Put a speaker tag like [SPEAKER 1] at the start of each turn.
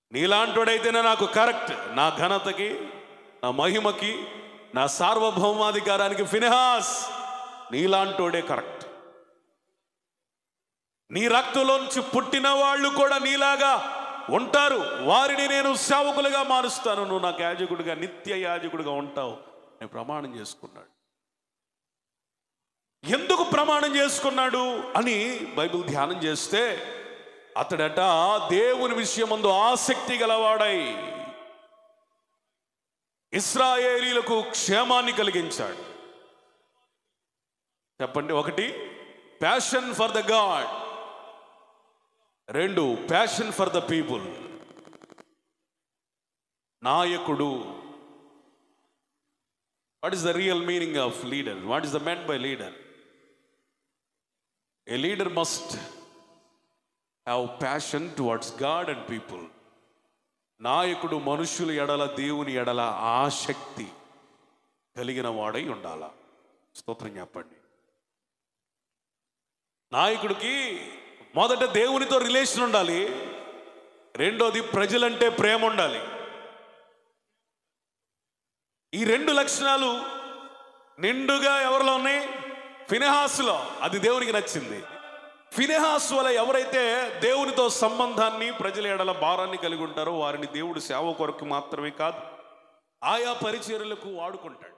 [SPEAKER 1] నీలాంటోడైతేనే నాకు కరెక్ట్ నా ఘనతకి నా మహిమకి నా సార్వభౌమాధికారానికి ఫినిహాస్ నీలాంటోడే కరెక్ట్ నీ రక్తంలోంచి పుట్టిన వాళ్ళు కూడా నీలాగా ఉంటారు వారిని నేను సేవకులుగా మారుస్తాను నువ్వు నాకు యాజకుడిగా నిత్య యాజకుడిగా ఉంటావు నేను ప్రమాణం చేసుకున్నాడు ఎందుకు ప్రమాణం చేసుకున్నాడు అని బైబిల్ ధ్యానం చేస్తే అతడట దేవుని విషయమందు ఆసక్తి గలవాడై ఇస్రాయేలీలకు క్షేమాన్ని కలిగించాడు చెప్పండి ఒకటి ప్యాషన్ ఫర్ ద గాడ్ రెండు ప్యాషన్ ఫర్ ద పీపుల్ నాయకుడు what is the real meaning of leader what is the meant by leader a leader must have passion towards God and people నాయకుడు మనుషుల ఎడల దేవుని ఎడల ఆసక్తి కలిగిన వాడై ఉండాల స్తోత్రం చెప్పండి నాయకుడికి మొదట దేవునితో రిలేషన్ ఉండాలి రెండోది ప్రజలంటే ప్రేమ ఉండాలి ఈ రెండు లక్షణాలు నిండుగా ఎవరిలో ఉన్నాయి ఫినెహాసులో అది దేవునికి నచ్చింది ఫినెహాస్ వల్ల ఎవరైతే దేవునితో సంబంధాన్ని ప్రజల ఎడల భారాన్ని కలిగి ఉంటారో వారిని దేవుడు సేవ కొరకు మాత్రమే కాదు ఆయా పరిచర్యలకు వాడుకుంటాడు